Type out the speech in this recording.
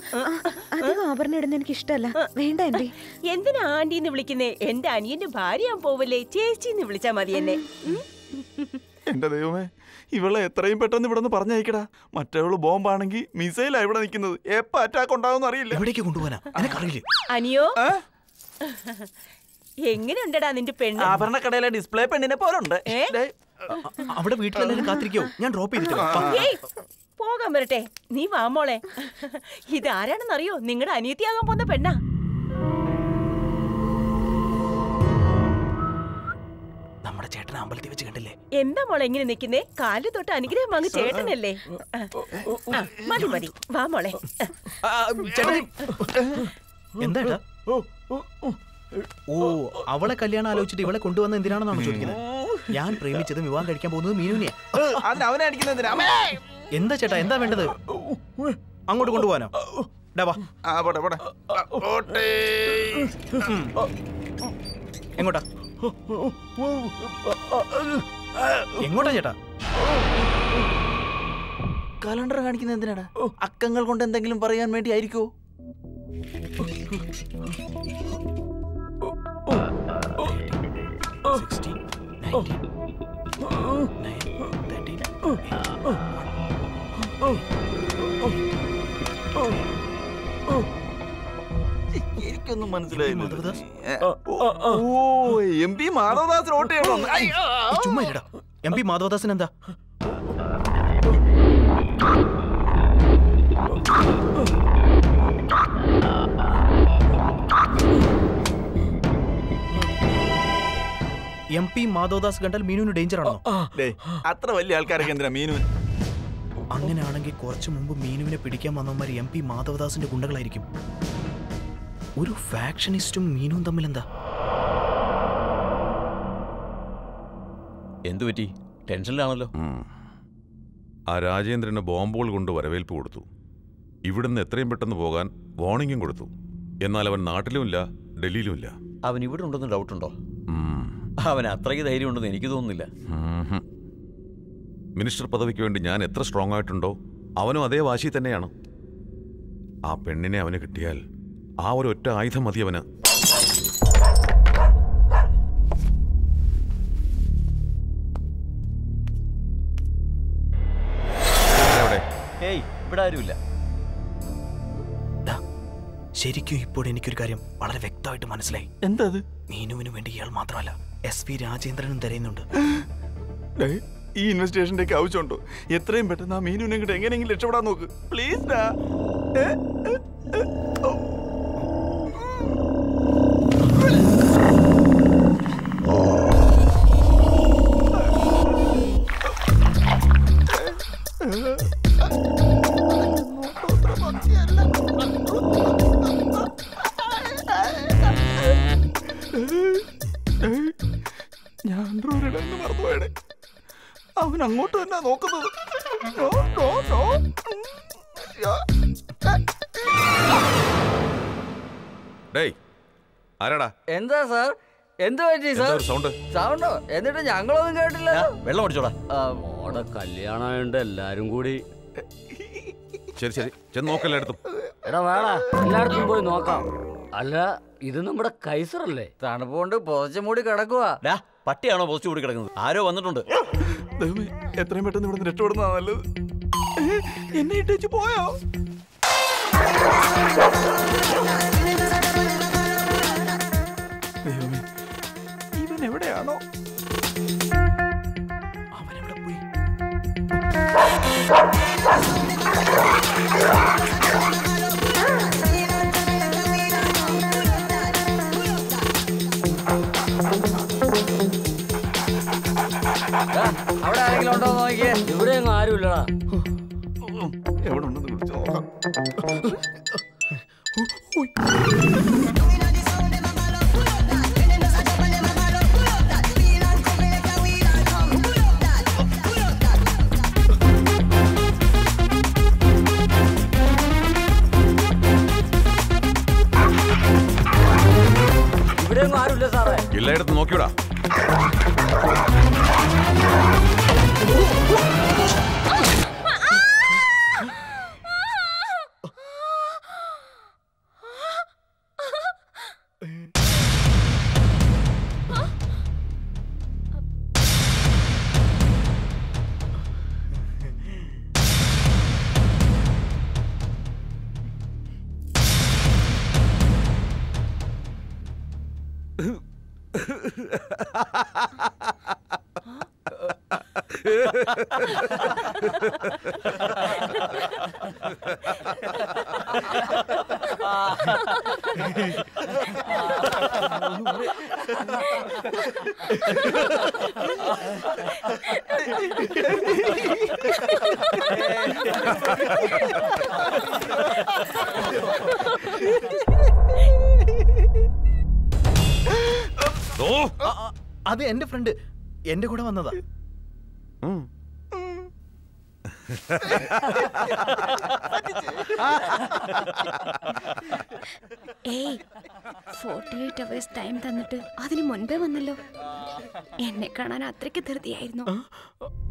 അധികം ആഭരണം ഇടുന്ന എനിക്ക് ഇഷ്ടമല്ല വേണ്ട ആന്റി എന്തിനാ ആന്റിന്ന് വിളിക്കുന്നേ എന്റെ അനിയന്റെ ഭാര്യ പോവല്ലേ ചേച്ചിന്ന് വിളിച്ചാ മതി എന്നെ ഉം? എന്റെ ദൈവമേ ഇവളെ എത്രയും പെട്ടെന്ന് ഇവിടെ നിന്ന് പറഞ്ഞയക്കടാ മറ്റവള് ബോംബാണെങ്കിൽ മിസൈലാ ഇവിടെ നിൽക്കുന്നത് എപ്പ അറ്റാക്ക് ഉണ്ടാവും അറിയില്ല എവിടേക്ക് കൊണ്ടുപോകാനാ നിനക്കറിയില്ലേ അനിയോ എങ്ങനെയുണ്ടടാ നിന്റെ പെണ്ണ് ആഭരണക്കടയിലെ ഡിസ്പ്ലേ പെണ്ണിനെ പോലെ ഉണ്ട് ഏ? അവിടെ വീട്ടിലെല്ലാരും കാത്തിരിക്കോ ഞാൻ ഡ്രോപ്പ് ചെയ്തിട്ട് വരാം. ഏയ്, പോകാൻ വരട്ടെ നീ വാ മോളെ ഇത് ആരാണെന്നറിയോ നിങ്ങളുടെ അനിയത്തിയാകാൻ പോകുന്ന പെണ്ണാ നമ്മുടെ ചേട്ടൻ അമ്പലത്തിൽ വെച്ച് കണ്ടില്ലേ എന്താ മോളെ ഇങ്ങനെ നിക്കുന്നേ കാല് തൊട്ട് അനുഗ്രഹം വാങ്ങി ചേട്ടനല്ലേ ആ, ആ, മതി മതി വാ മോളെ എന്താ ഏട്ടാ? ഓ അവളെ കല്യാണം ആലോചിച്ചിട്ട് ഇവളെ കൊണ്ടുവന്ന എന്തിനാണെന്നാണ് ചോദിക്കുന്നത് ഞാൻ പ്രേമിച്ചതും വിവാഹം കഴിക്കാൻ പോകുന്നത് മീനുവിനെയാ അതിന് അവനെ അടിക്കുന്നതിനാ എന്താ ചേട്ടാ എന്താ വേണ്ടത് അങ്ങോട്ട് കൊണ്ടുപോകാനോ ഡാ വാ ആ പോട്ടെ പോട്ടെ ആ, പോട്ടെ എങ്ങോട്ടാ എങ്ങോട്ടാ ചേട്ടാ കലണ്ടർ കാണിക്കുന്നത് എന്തിനാടാ അക്കങ്ങൾ കൊണ്ട് എന്തെങ്കിലും പറയാൻ വേണ്ടി ആയിരിക്കോ എനിക്കൊന്നും മനസ്സിലായില്ല O M P Madhavadas vote ചെയ്യണം അയ്യോ. ഈ ചുമ്മാ ഇരടാ എം പി മാധവദാസൻ എന്താ എം പി മാധവദാസ് കണ്ടാൽ മീനുവിന് ഡേഞ്ചർ ആണോ ഡേയ്, അത്ര വലിയ ആൾക്കാരൊക്കെ എന്തിനാ മീനു അങ്ങനെയാണെങ്കിൽ കുറച്ചു മുമ്പ് മീനുവിനെ പിടിക്കാൻ വന്നവന്മാർ എം പി മാധവദാസിന്റെ ഗുണ്ടകളായിരിക്കും ഒരു ഫാക്ഷനിസ്റ്റും മീനുവും തമ്മിൽ എന്താ എന്തു പറ്റി ടെൻഷനിലാണല്ലോ ആ രാജേന്ദ്രന് ബോംബുകൾ കൊണ്ട് വരവേൽപ്പ് കൊടുത്തു ഇവിടുന്ന് എത്രയും പെട്ടെന്ന് പോകാൻ വാർണിംഗും കൊടുത്തു എന്നാൽ അവൻ നാട്ടിലുമില്ല ഡൽഹിയിലുമില്ല അവൻ ഇവിടെ ഉണ്ടെന്ന് ഡൗട്ടുണ്ടോ ഉം. അവൻ അത്രയ്ക്ക് ധൈര്യം ഉണ്ടെന്ന് എനിക്ക് തോന്നുന്നില്ല ഉംഹും. മിനിസ്റ്റർ പദവിക്ക് വേണ്ടി ഞാൻ എത്ര സ്ട്രോങ് ആയിട്ടുണ്ടോ അവനും അതേ വാശി തന്നെയാണ് ആ പെണ്ണിനെ അവന് കിട്ടിയാൽ ആ ഒരു ഒറ്റ ആയുധം മതി അവന് എവിടെ? ഏയ് ഇവിടെ ആരുമില്ല ഡാ, ശരിക്കും ഇപ്പോൾ എനിക്കൊരു കാര്യം വളരെ വ്യക്തമായിട്ട് മനസ്സിലായി എന്താ മീനുവിന് വേണ്ടി ഇയാൾ മാത്രമല്ല എസ് പി രാജേന്ദ്രനും തിരയുന്നുണ്ട് ഡേയ്, ഈ ഇൻവെസ്റ്റിഗേഷന്റെ ഒക്കെ ആവശ്യമുണ്ടോ എത്രയും പെട്ടെന്ന് ആ മീനുവിനെ ഇങ്ങോട്ട് എങ്ങനെയെങ്കിലും രക്ഷപ്പെടാൻ നോക്ക് പ്ലീസ് ഡാ ഏ? ഏ? ഏ? ഓ. ഞാൻ ഡ്രോയിടാന്ന് മറന്നുപോയടെ അവൻ അങ്ങോട്ട് തന്നെ നോക്കുന്നത് നോ, നോ, നോ. യാ. ഡേയ് ആരാടാ എന്താ സാർ എന്ത് പറ്റി എന്താ സാർ ഒരു സൗണ്ട് സൗണ്ടോ എന്നിട്ട് ഞങ്ങളൊന്നും കേട്ടില്ല വെള്ളം അടിച്ചോടാ മോടെ കല്യാണമായോണ്ട് എല്ലാരും കൂടി ശരി ശരി ചെന്ന് നോക്കല്ലേ എടുത്തും എടാ വേടാ എല്ലായിടത്തും പോയി നോക്കാം അല്ല ഇത് നമ്മുടെ കൈസറല്ലേ തണുപ്പുകൊണ്ട് പുതച്ച മൂടി കിടക്കുവാ ഡാ പട്ടിയാണോ പോസ്റ്റ് കൂടി കിടക്കുന്നത് ആരോ വന്നിട്ടുണ്ട് ദൈവമേ എത്രയും പെട്ടെന്ന് ഇവിടുന്ന് രക്ഷപ്പെടുന്നതാ നല്ലത് ഏ, എന്നെ ഇട്ടേച്ച് പോയോ ദൈവമേ ഇവൻ എവിടെയാണോ അവനെവിടെ പോയി ദാ, അവിടെ ആരെങ്കിലും ഉണ്ടോ എന്ന് നോക്കിയേ ഇവിടെ ഒന്നും ആരുമില്ലടാ എവിടെ ഉണ്ടെന്ന് വിളിച്ചു നോക്കാം ഇവിടെ ഒന്നും ആരുമില്ല സാറേ എല്ലായിടത്തും നോക്കിയോടാ ഓ ആ, ആ, അത് എന്റെ ഫ്രണ്ട് എന്റെ കൂടെ വന്നതാ ഉം. ഏയ് ഫോർട്ടി എയ്റ്റ് അവേഴ്സ് ടൈം തന്നിട്ട് അതിന് മുൻപേ വന്നല്ലോ എന്നെ കാണാൻ അത്രയ്ക്ക് ധൃതിയായിരുന്നു